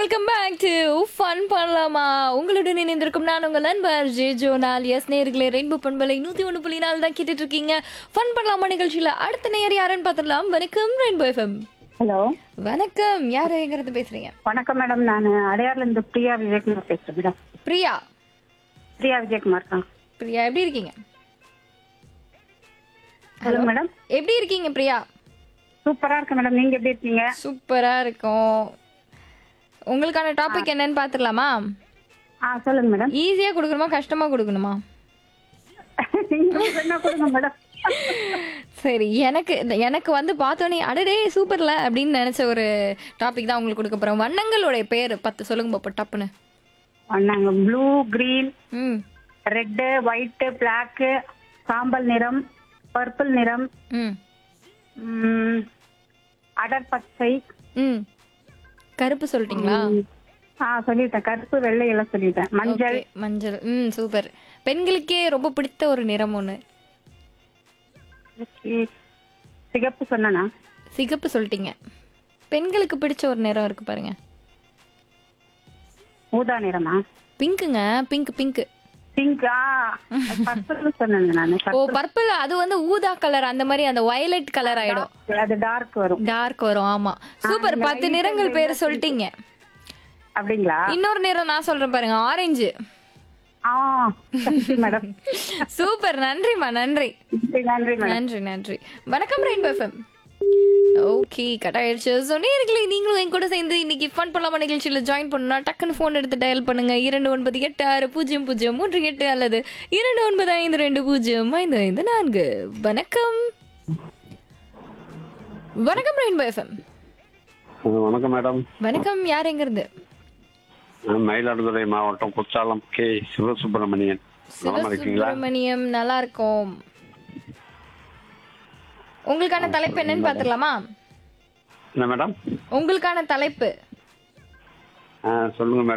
welcome back to fun பண்ணலாமா உங்களுடன் இணைந்திருக்கும் நான் உங்கள் நண்பர் ஜே ஜோனால் எஸ் நேர்களே ரெயின்போ பண்பலை நூத்தி ஒன்று புள்ளி நாலு தான் கேட்டுட்டு இருக்கீங்க ஃபன் பண்ணலாமா நிகழ்ச்சியில அடுத்த நேயர் யாருன்னு பார்த்துடலாம் வணக்கம் ரெயின்போ எஃப்எம் ஹலோ வணக்கம் யார் எங்கிறது பேசுறீங்க வணக்கம் மேடம் நான் அடையார்ல இருந்து பிரியா விஜயகுமார் பேசுறேன் மேடம் பிரியா பிரியா விஜயகுமார் தான் பிரியா எப்படி இருக்கீங்க சொல்லுங்க மேடம் எப்படி இருக்கீங்க பிரியா சூப்பரா இருக்கு மேடம் நீங்க எப்படி இருக்கீங்க சூப்பரா இருக்கும் உங்களுக்கான டாபிக் என்னன்னு பார்த்துடலாமா ஆ சொல்லுங்க மேடம் ஈஸியா கொடுக்கணுமா கஷ்டமா கொடுக்கணுமா நீங்க என்ன கொடுங்க மேடம் சரி எனக்கு எனக்கு வந்து பார்த்தோன்னே அடடே சூப்பர்ல அப்படின்னு நினைச்ச ஒரு டாபிக் தான் உங்களுக்கு கொடுக்க போறேன் வண்ணங்களுடைய பேர் பத்து சொல்லுங்க பாப்பா டப்புன்னு நாங்க ப்ளூ கிரீன் ம் ரெட்டு ஒயிட் பிளாக் சாம்பல் நிறம் பர்பிள் நிறம் ம் ம், அடர் பச்சை ம் கருப்பு சொல்லிட்டீங்களா ஆ சொல்லிட்டேன் கருப்பு வெள்ளை எல்லாம் சொல்லிட்டேன் மஞ்சள் Okay, மஞ்சள் ம் சூப்பர் பெண்களுக்கே ரொம்ப பிடித்த ஒரு நிறம் ஒன்று சிகப்பு சொன்னா சிகப்பு சொல்லிட்டீங்க பெண்களுக்கு பிடிச்ச ஒரு நிறம் இருக்கு பாருங்க ஊதா நிறமா பிங்க்குங்க பிங்க் பிங்க் பிங்க் ஆ பர்பிள் சொன்னேங்க நானு ஓ பர்பிள் அது வந்து ஊதா கலர் அந்த மாதிரி அந்த வயலட் கலர் ஆயிடும் அது டார்க் வரும் டார்க் வரும் ஆமா சூப்பர் பத்து நிறங்கள் பேர் சொல்லிட்டீங்க அப்படிங்களா இன்னொரு நிறம் நான் சொல்றேன் பாருங்க ஆரஞ்சு ஆ மேடம் சூப்பர் நன்றிமா நன்றி நன்றி மேடம் நன்றி நன்றி வணக்கம் ரெயின்போ எஃப்எம் ஓகே கட் ஆயிடுச்சு ஸோ நேர்களே நீங்களும் என் கூட சேர்ந்து இன்னைக்கு ஃபன் பண்ணலாமா நிகழ்ச்சியில் ஜாயின் பண்ணணும்னா டக்குன்னு ஃபோன் எடுத்து டயல் பண்ணுங்க இரண்டு ஒன்பது எட்டு ஆறு பூஜ்ஜியம் பூஜ்ஜியம் மூன்று எட்டு அல்லது இரண்டு ஒன்பது ஐந்து ரெண்டு பூஜ்ஜியம் ஐந்து ஐந்து நான்கு வணக்கம் வணக்கம் ரெயின்போ எஃப்எம் ஆ, வணக்கம் மேடம் வணக்கம் யார் எங்கிருந்து நான் மயிலாடுதுறை மாவட்டம் குற்றாலம் கே சிவசுப்பிரமணியன் நலமா இருக்கீங்களா சிவசுப்பிரமணியம் நல்லா இருக்கும் உங்களுக்கான தலைப்பு என்னன்னு பாத்துடலாமா என்ன மேடம் உங்களுக்கான தலைப்பு ஆ சொல்லுங்க மேடம்